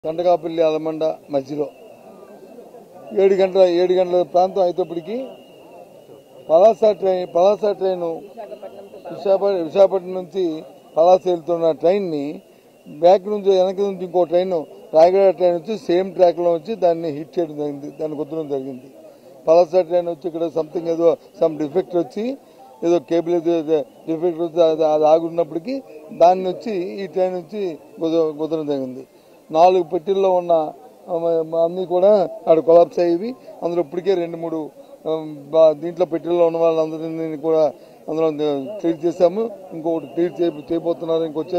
కండకాపల్లి allamanda మధ్యలో ఏడు గంటల ఏడు గంటల ప్రాంతం అయినప్పటికీ పలాస ట్రైన్ పలాస ట్రైన్ విశాఖపట్నం విశాఖపట్నం నుంచి పలాస వెళ్తున్న ట్రైన్ని బ్యాక్ నుంచి వెనక నుంచి ఇంకో ట్రైన్ రాయగడ ట్రైన్ వచ్చి సేమ్ ట్రాక్లో వచ్చి దాన్ని హిట్ చేయడం జరిగింది దాన్ని కుదరడం జరిగింది పలాస ట్రైన్ వచ్చి ఇక్కడ సంథింగ్ ఏదో సమ్ డిఫెక్ట్ వచ్చి ఏదో కేబుల్ ఏదో డిఫెక్ట్ వచ్చి అది అది ఆగున్నప్పటికీ దాన్ని వచ్చి ఈ ట్రైన్ వచ్చి కుదర కుదరడం జరిగింది నాలుగు పెట్టెల్లో ఉన్న ఆ, మ- అన్నీ కూడా ఆడ కొలాప్స్ అయ్యేవి అందులో ఇప్పటికే రెండు మూడు ఆ, బా- దీంట్లో పెట్టెల్లో ఉన్న వాళ్ళందరినీ కూడా అందులో ట్రీట్ చేశాము ఇంకొకటి ట్రీట్ చేయ చేయబోతున్నారు ఇంకొచ్చే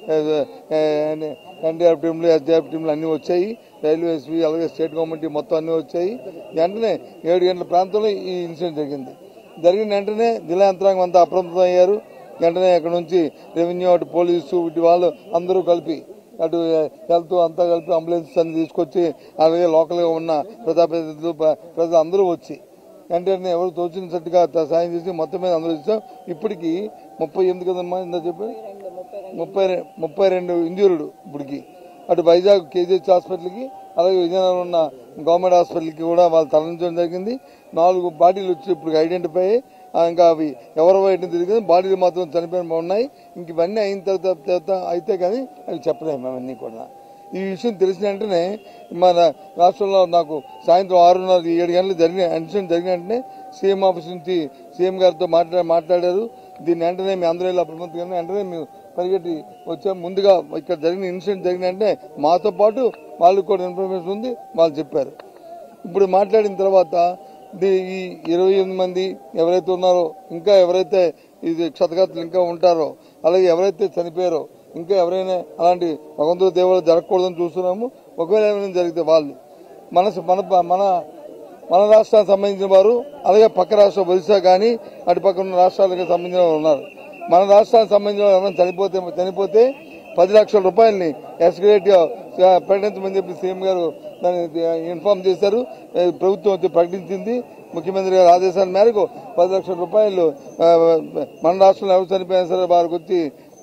ఎన్డీఆర్ టీంలు ఎస్డీఆర్ టీంలు అన్నీ వచ్చాయి రైల్వే ఎస్పీ అలాగే స్టేట్ గవర్నమెంట్ మొత్తం అన్నీ వచ్చాయి వెంటనే ఏడు గంటల ప్రాంతంలో ఈ ఇన్సిడెంట్ జరిగింది జరిగిన వెంటనే జిల్లా యంత్రాంగం అంతా అప్రమత్తం అయ్యారు వెంటనే అక్కడ నుంచి రెవెన్యూ అటు పోలీసు ఇటు వాళ్ళు అందరూ కలిపి అటు హెల్త్ అంతా కలిపి అంబులెన్స్ అన్ని తీసుకొచ్చి అలాగే లోకల్గా ఉన్న ప్రజాప్రతినిధులు ప్ర- ప్రజలు అందరూ వచ్చి వెంటనే ఎవరు తోచినట్టుగా త- సాయం చేసి మొత్తం మీద అందరూ ఇచ్చాం ఇప్పటికి ముప్పై ఎనిమిది కదమ్మా ఇందా చెప్పి ముప్పై రె- ముప్పై రెండు ఇంజూరుడు ఇప్పటికి అటు వైజాగ్ కేజీహెచ్ హాస్పిటల్కి అలాగే విజయనగరం ఉన్న గవర్నమెంట్ హాస్పిటల్కి కూడా వాళ్ళు తరలించడం జరిగింది నాలుగు బాడీలు వచ్చి ఇప్పుడు ఐడెంటిఫై అయ్యి, ఆ, ఇంకా అవి ఎవరో ఏంటో తెలియదు బాడీలు మాత్రం చనిపోయిన ఉన్నాయి ఇంక ఇవన్నీ అయిన తర్వాత తర్వాత అయితే కానీ అవి చెప్పలేము అవన్నీ కూడా ఈ విషయం తెలిసిన వెంటనే మన రాష్ట్రంలో నాకు సాయంత్రం ఆరున్నర ఏడు గంటలు జరిగిన ఇన్సిడెంట్ జరిగిన వెంటనే సీఎం ఆఫీస్ నుంచి సీఎం గారితో మాట్లా మాట్లాడారు దీన్ని వెంటనే మీ అందరూ ఇలా అప్రమత్తంగా వెంటనే మేము పరిగెట్టి వచ్చాం ముందుగా ఇక్కడ జరిగిన ఇన్సిడెంట్ జరిగిన వెంటనే మాతో పాటు వాళ్ళకి కూడా ఇన్ఫర్మేషన్ ఉంది వాళ్ళు చెప్పారు ఇప్పుడు మాట్లాడిన తర్వాత దీ- ఈ ఇరవై ఎనిమిది మంది ఎవరైతే ఉన్నారో ఇంకా ఎవరైతే ఇది క్షతగాత్రులు ఇంకా ఉంటారో అలాగే ఎవరైతే చనిపోయారో ఇంకా ఎవరైనా అలాంటి భగవంతుడి దేవుడు జరగకూడదని చూస్తున్నాము ఒకవేళ ఏమైనా జరిగితే వాళ్ళు మన మన మన మన రాష్ట్రానికి సంబంధించిన వారు అలాగే పక్క రాష్ట్రం ఒరిస్సా కానీ అటు పక్క ఉన్న రాష్ట్రాలకు సంబంధించిన వారు ఉన్నారు మన రాష్ట్రానికి సంబంధించిన వారు ఎవరైనా చనిపోతే చనిపోతే పది లక్షల రూపాయలని ఎస్గ్రేట్ ప్రకటించమని చెప్పి సీఎం గారు దాన్ని ఇన్ఫార్మ్ చేశారు ఏ, ప్రభుత్వం వచ్చి ప్రకటించింది ముఖ్యమంత్రి గారి ఆదేశాల మేరకు పది లక్షల రూపాయలు ఆ, మన రాష్ట్రంలో ఎవరు చనిపోయినా సరే వారికి వచ్చి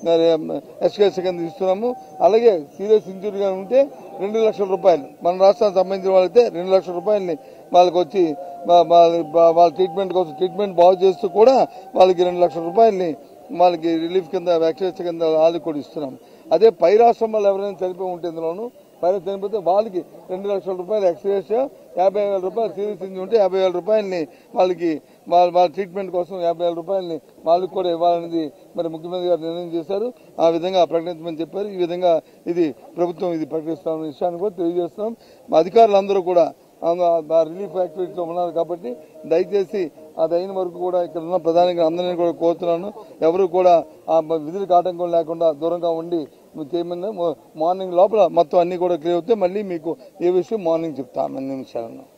ఎస్కేఎస్ కింద ఇస్తున్నాము అలాగే సీరియస్ ఇంజురీగా ఉంటే రెండు లక్షల రూపాయలు మన రాష్ట్రానికి సంబంధించిన వాళ్ళైతే రెండు లక్షల రూపాయలని వాళ్ళకి వచ్చి వా- వాళ్ళ వాళ్ళ ట్రీట్మెంట్ కోసం ట్రీట్మెంట్ బాగు చేస్తూ కూడా వాళ్ళకి రెండు లక్షల రూపాయలని వాళ్ళకి రిలీఫ్ కింద వ్యాక్సినేషన్ కింద వాళ్ళకి కూడా ఇస్తున్నాం అదే పై రాష్ట్రం వాళ్ళు ఎవరైనా చనిపోయి ఉంటే ఇందులోను పైన చనిపోతే వాళ్ళకి రెండు లక్షల రూపాయలు ఎక్స్రేస్ యాభై వేల రూపాయలు సీరియస్ ఇంజరీ ఉంటే యాభై వేల రూపాయలని వాళ్ళకి వాళ్ళ వాళ్ళ ట్రీట్మెంట్ కోసం యాభై వేల రూపాయలని వాళ్ళకి కూడా ఇవ్వాలనేది మరి ముఖ్యమంత్రి గారు నిర్ణయం చేశారు ఆ విధంగా ప్రకటించమని చెప్పారు ఈ విధంగా ఇది ప్రభుత్వం ఇది ప్రకటిస్తామన్న విషయాన్ని కూడా తెలియజేస్తున్నాం మా అధికారులందరూ కూడా ఆ రిలీఫ్ యాక్టివిటీలో ఉన్నారు కాబట్టి దయచేసి అది అయిన వరకు కూడా ఇక్కడ ఉన్న ప్రధానిగా అందరినీ కూడా కోరుతున్నాను ఎవరు కూడా ఆ విధులకు ఆటంకం లేకుండా దూరంగా ఉండి చేయమని మార్నింగ్ లోపల మొత్తం అన్ని కూడా క్లియర్ అవుతే మళ్ళీ మీకు ఏ విషయం మార్నింగ్ చెప్తాను అన్ని విషయాలను